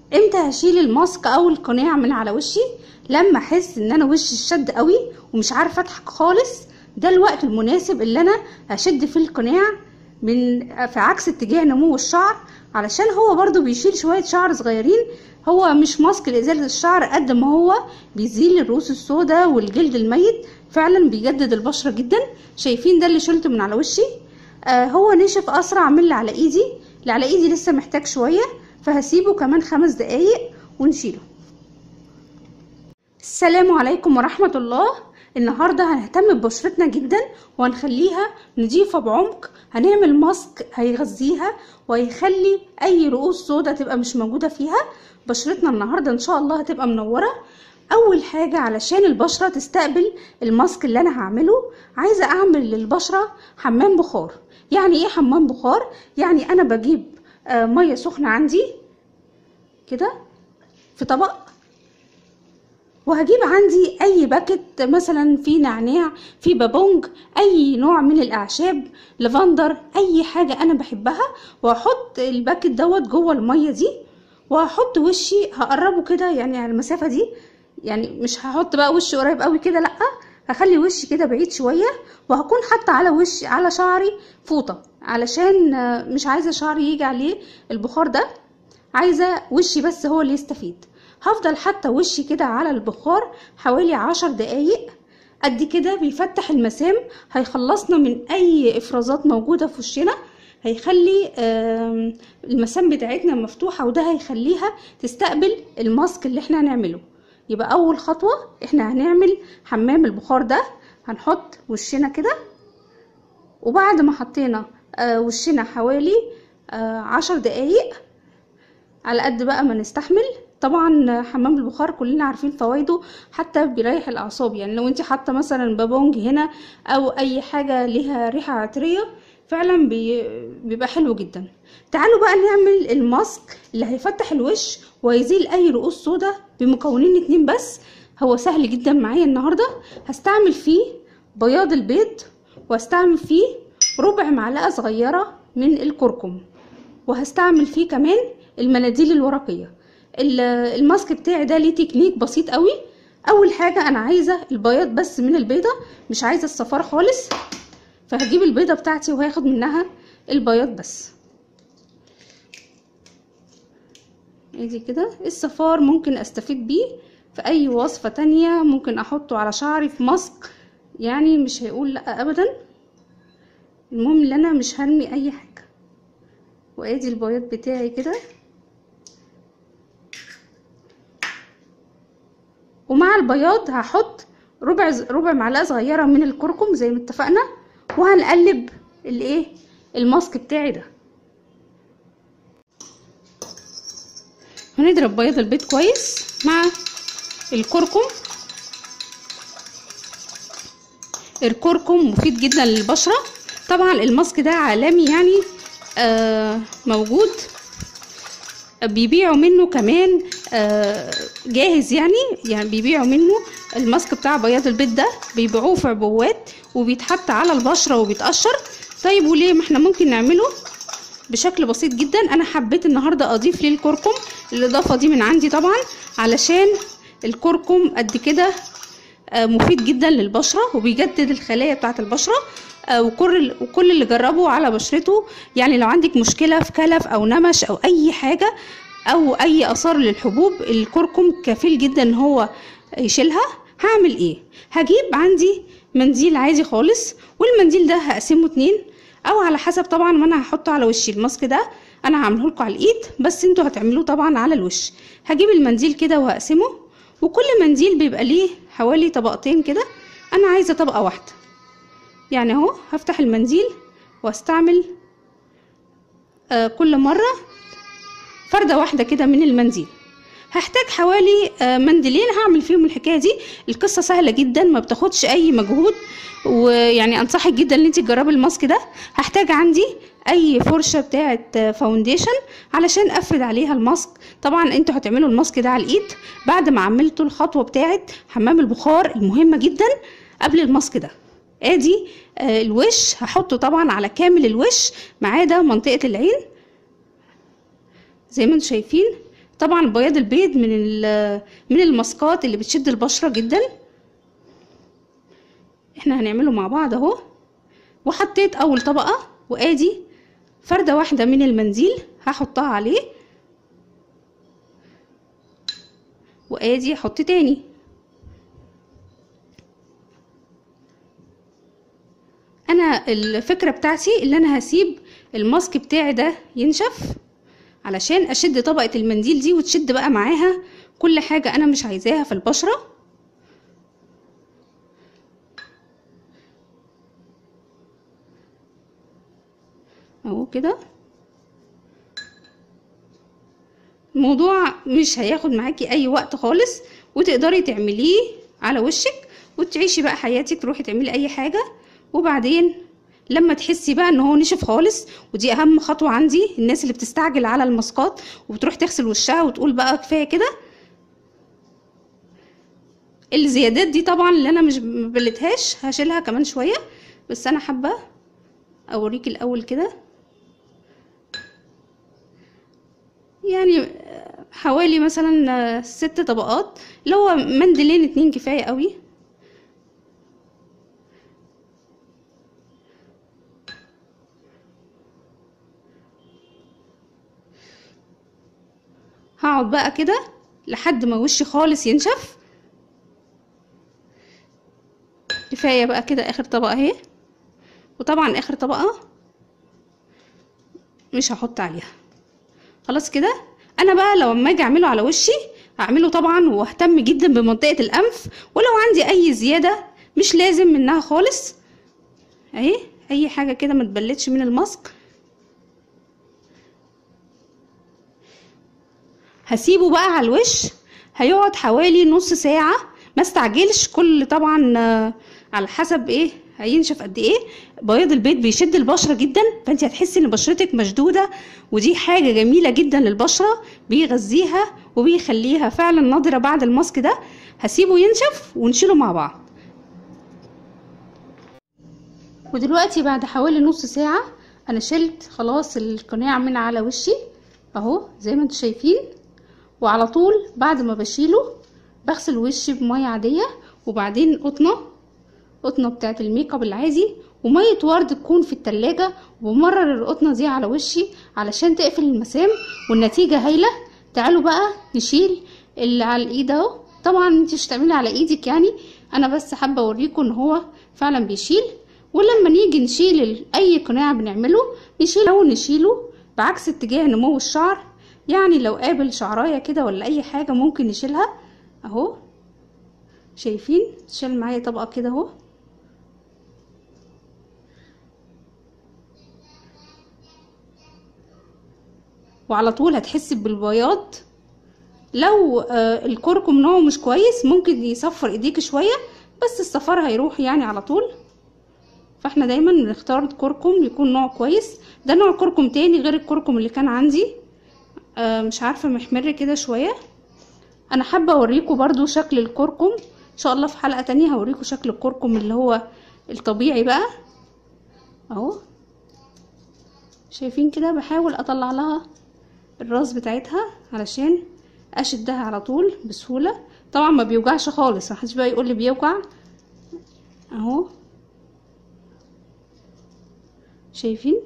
امتى هشيل الماسك او القناع من على وشي لما احس ان انا وشي شد قوي ومش عارفه اضحك خالص ده الوقت المناسب اللي انا هشد فيه القناع من في عكس اتجاه نمو الشعر علشان هو برضو بيشيل شويه شعر صغيرين هو مش ماسك لازاله الشعر قد ما هو بيزيل الرؤوس السوداء والجلد الميت فعلا بيجدد البشره جدا شايفين ده اللي شلته من على وشي آه هو نشف اسرع من اللي على ايدي اللي على ايدي لسه محتاج شويه فهسيبه كمان خمس دقايق ونشيله السلام عليكم ورحمه الله النهارده هنهتم ببشرتنا جدا وهنخليها نضيفه بعمق هنعمل ماسك هيغذيها وهيخلي اي رؤوس سودا تبقى مش موجوده فيها بشرتنا النهارده ان شاء الله هتبقى منوره اول حاجه علشان البشره تستقبل الماسك اللي انا هعمله عايزه اعمل للبشره حمام بخار يعني ايه حمام بخار يعني انا بجيب آه ميه سخنه عندي كده في طبق وهجيب عندي اي باكت مثلا في نعناع في بابونج اي نوع من الاعشاب لافندر اي حاجه انا بحبها واحط الباكت دوت جوه الميه دي وهحط وشي هقربه كده يعني على المسافه دي يعني مش هحط بقى وشي قريب قوي كده لا هخلي وشي كده بعيد شويه وهكون حاطه على وشي على شعري فوطه علشان مش عايزه شعري يجي عليه البخار ده عايزه وشي بس هو اللي يستفيد هفضل حاطه وشي كده على البخار حوالي عشر دقايق قد كده بيفتح المسام هيخلصنا من اي افرازات موجوده في وشنا هيخلي المسام بتاعتنا مفتوحه وده هيخليها تستقبل الماسك اللي احنا هنعمله يبقى اول خطوه احنا هنعمل حمام البخار ده هنحط وشنا كده وبعد ما حطينا وشنا حوالي عشر دقايق على قد بقى ما نستحمل طبعا حمام البخار كلنا عارفين فوائده حتى بيريح الاعصاب يعني لو انت حاطه مثلا بابونج هنا او اي حاجه ليها ريحه عطريه فعلا بي... بيبقى حلو جدا تعالوا بقى نعمل الماسك اللي هيفتح الوش ويزيل اي رؤوس سودا بمكونين اتنين بس هو سهل جدا معايا النهارده هستعمل فيه بياض البيض واستعمل فيه ربع معلقه صغيره من الكركم وهستعمل فيه كمان المناديل الورقيه الماسك بتاعي ده ليه تكنيك بسيط قوي اول حاجه انا عايزه البياض بس من البيضه مش عايزه الصفار خالص فهجيب البيضه بتاعتي وهاخد منها البياض بس ادي كده الصفار ممكن استفيد بيه في اي وصفه تانية ممكن احطه على شعري في ماسك يعني مش هيقول لا ابدا المهم ان انا مش هرمي اي حاجه وادي البياض بتاعي كده ومع البياض هحط ربع ربع معلقه صغيره من الكركم زي ما اتفقنا وهنقلب الايه الماسك بتاعي ده هنضرب بياض البيض كويس مع الكركم الكركم مفيد جدا للبشره طبعا الماسك ده عالمي يعني آه موجود بيبيعوا منه كمان آه جاهز يعني يعني بيبيعوا منه الماسك بتاع بياض البيض ده بيبيعوه في عبوات وبيتحط على البشره وبيتقشر طيب وليه ما احنا ممكن نعمله بشكل بسيط جدا انا حبيت النهارده اضيف ليه الكركم الاضافه دي من عندي طبعا علشان الكركم قد كده آه مفيد جدا للبشره وبيجدد الخلايا بتاعه البشره وكل وكل اللي جربه على بشرته يعني لو عندك مشكله في كلف او نمش او اي حاجه او اي اثار للحبوب الكركم كفيل جدا ان هو يشيلها هعمل ايه هجيب عندي منديل عادي خالص والمنديل ده هقسمه اتنين او على حسب طبعا ما انا هحطه على وشي الماسك ده انا هعمله لكم على الايد بس انتوا هتعملوه طبعا على الوش هجيب المنديل كده وهقسمه وكل منديل بيبقى ليه حوالي طبقتين كده انا عايزه طبقه واحده يعني اهو هفتح المنديل واستعمل آه كل مرة فردة واحدة كده من المنديل هحتاج حوالي آه منديلين هعمل فيهم الحكاية دي القصة سهلة جدا ما بتاخدش اي مجهود ويعني انصحك جدا ان انت تجربي الماسك ده هحتاج عندي اي فرشة بتاعة فاونديشن علشان افرد عليها الماسك طبعا انتوا هتعملوا الماسك ده على الايد بعد ما عملتوا الخطوة بتاعة حمام البخار المهمة جدا قبل الماسك ده ادي آه الوش هحطه طبعا على كامل الوش ما عدا منطقه العين زي ما انتم شايفين طبعا بياض البيض من ال- من الماسكات اللي بتشد البشره جدا احنا هنعمله مع بعض اهو وحطيت اول طبقه وادي فرده واحده من المنديل هحطها عليه وادي احط تاني انا الفكره بتاعتي اللي انا هسيب الماسك بتاعي ده ينشف علشان اشد طبقه المنديل دي وتشد بقى معاها كل حاجه انا مش عايزاها في البشره اهو كده الموضوع مش هياخد معاكي اي وقت خالص وتقدري تعمليه على وشك وتعيشي بقى حياتك تروحي تعملي اي حاجه وبعدين لما تحسي بقى ان هو نشف خالص ودي اهم خطوه عندي الناس اللي بتستعجل على الماسكات وبتروح تغسل وشها وتقول بقى كفايه كده الزيادات دي طبعا اللي انا مش مبلتهاش هشيلها كمان شويه بس انا حابه اوريك الاول كده يعني حوالي مثلا ست طبقات اللي هو منديلين اتنين كفايه قوي هقعد بقى كده لحد ما وشي خالص ينشف كفايه بقى كده اخر طبقه اهي وطبعا اخر طبقه مش هحط عليها خلاص كده انا بقى لو اما اجي اعمله على وشي هعمله طبعا واهتم جدا بمنطقه الانف ولو عندي اي زياده مش لازم منها خالص اهي اي حاجه كده ما تبلتش من الماسك هسيبه بقى على الوش هيقعد حوالي نص ساعه ما استعجلش كل طبعا آه، على حسب ايه هينشف قد ايه بياض البيض بيشد البشره جدا فانت هتحسي ان بشرتك مشدوده ودي حاجه جميله جدا للبشره بيغذيها وبيخليها فعلا نضره بعد الماسك ده هسيبه ينشف ونشيله مع بعض ودلوقتي بعد حوالي نص ساعه انا شلت خلاص القناع من على وشي اهو زي ما انتم شايفين وعلى طول بعد ما بشيله بغسل وشي بميه عاديه وبعدين قطنه قطنه بتاعه الميك اب العادي وميه ورد تكون في التلاجة وبمرر القطنه دي على وشي علشان تقفل المسام والنتيجه هايله تعالوا بقى نشيل اللي على الايد اهو طبعا انت مش هتعملي على ايدك يعني انا بس حابه اوريكم ان هو فعلا بيشيل ولما نيجي نشيل ال- اي قناع بنعمله نشيله ونشيله بعكس اتجاه نمو الشعر يعني لو قابل شعرايه كده ولا اي حاجه ممكن نشيلها اهو شايفين شال معايا طبقه كده اهو وعلى طول هتحسي بالبياض لو آه الكركم نوعه مش كويس ممكن يصفر ايديك شويه بس الصفار هيروح يعني على طول فاحنا دايما بنختار كركم يكون نوع كويس ده نوع كركم تاني غير الكركم اللي كان عندي آه مش عارفه محمر كده شويه انا حابه اوريكم برضو شكل الكركم ان شاء الله في حلقه تانية هوريكم شكل الكركم اللي هو الطبيعي بقى اهو شايفين كده بحاول اطلع لها الراس بتاعتها علشان اشدها على طول بسهوله طبعا ما بيوجعش خالص محدش بقى يقول لي بيوجع اهو شايفين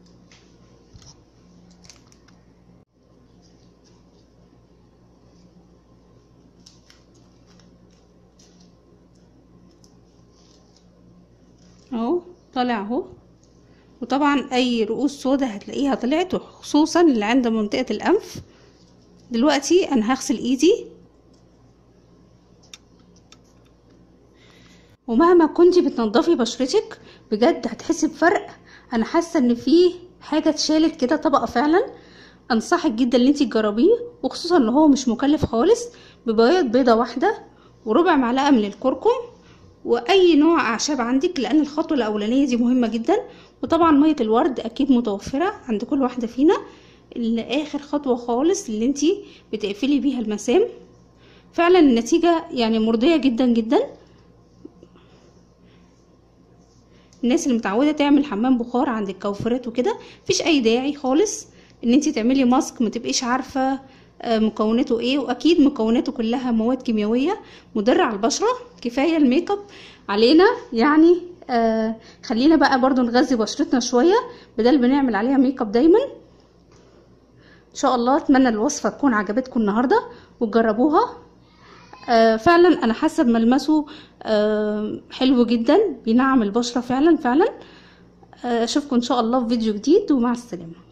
اهو طالع اهو وطبعا اي رؤوس سودا هتلاقيها طلعت وخصوصا اللي عند منطقة الانف دلوقتي انا هغسل ايدي ومهما كنتي بتنضفي بشرتك بجد هتحسي بفرق انا حاسه ان في حاجه اتشالت كده طبقه فعلا انصحك جدا ان انتي تجربيه وخصوصا ان هو مش مكلف خالص ببياض بيضه واحده وربع معلقه من الكركم واي نوع اعشاب عندك لان الخطوه الاولانيه دي مهمه جدا وطبعا ميه الورد اكيد متوفره عند كل واحده فينا اللي اخر خطوه خالص اللي انتي بتقفلي بيها المسام فعلا النتيجه يعني مرضيه جدا جدا الناس اللي متعوده تعمل حمام بخار عند الكوافيرات وكده مفيش اي داعي خالص ان انتي تعملي ماسك ما تبقيش عارفه آه، مكوناته ايه واكيد مكوناته كلها مواد كيميائيه مضره على البشره كفايه الميك اب علينا يعني آه خلينا بقى برضو نغذي بشرتنا شويه بدل بنعمل عليها ميك اب دايما ان شاء الله اتمنى الوصفه تكون عجبتكم النهارده وتجربوها آه فعلا انا حاسه بملمسه آه حلو جدا بينعم البشره فعلا فعلا آه، اشوفكم ان شاء الله في فيديو جديد ومع السلامه